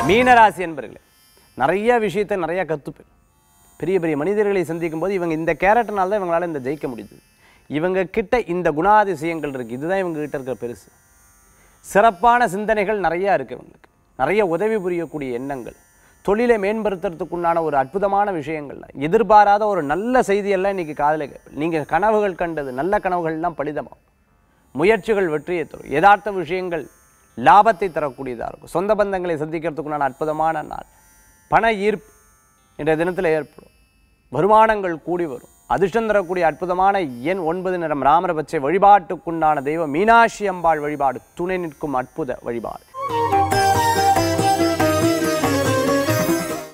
மீனராசி என்பர்களே நிறைய விஷயத்தை நிறைய கற்றுப்பேன் பெரிய பெரிய மனிதர்களை சந்திக்கும் போது இவங்க இந்த கேரக்டர்னால தான் இவங்களால இந்த ஜெயிக்க முடியுது இவங்க கிட்ட இந்த குணாதிசயங்கள் இருக்குது இதுதான் இவங்க கிட்ட இருக்கிற பெருசு சிறப்பான சிந்தனைகள் நிறையா இருக்குது இவங்களுக்கு நிறைய உதவி புரியக்கூடிய எண்ணங்கள் தொழிலை மேம்படுத்துறதுக்குண்டான ஒரு அற்புதமான விஷயங்கள் எதிர்பாராத ஒரு நல்ல செய்தியெல்லாம் இன்னைக்கு காதில் கேட்பேன் நீங்கள் கனவுகள் கண்டது நல்ல கனவுகள்லாம் பலிதமாகும் முயற்சிகள் வெற்றியை தரும் யதார்த்த விஷயங்கள் லாபத்தை தரக்கூடியதாக இருக்கும் சொந்த பந்தங்களை சந்திக்கிறதுக்குண்டான அற்புதமான நாள் பண ஈர்ப்பு இன்றைய தினத்தில் ஏற்படும் வருமானங்கள் கூடி வரும் அதிர்ஷ்டம் தரக்கூடிய அற்புதமான எண் ஒன்பது நிறம் ராமர பச்சை வழிபாட்டுக்குண்டான தெய்வம் மீனாட்சி அம்பாள் வழிபாடு துணை நிற்கும் அற்புத வழிபாடு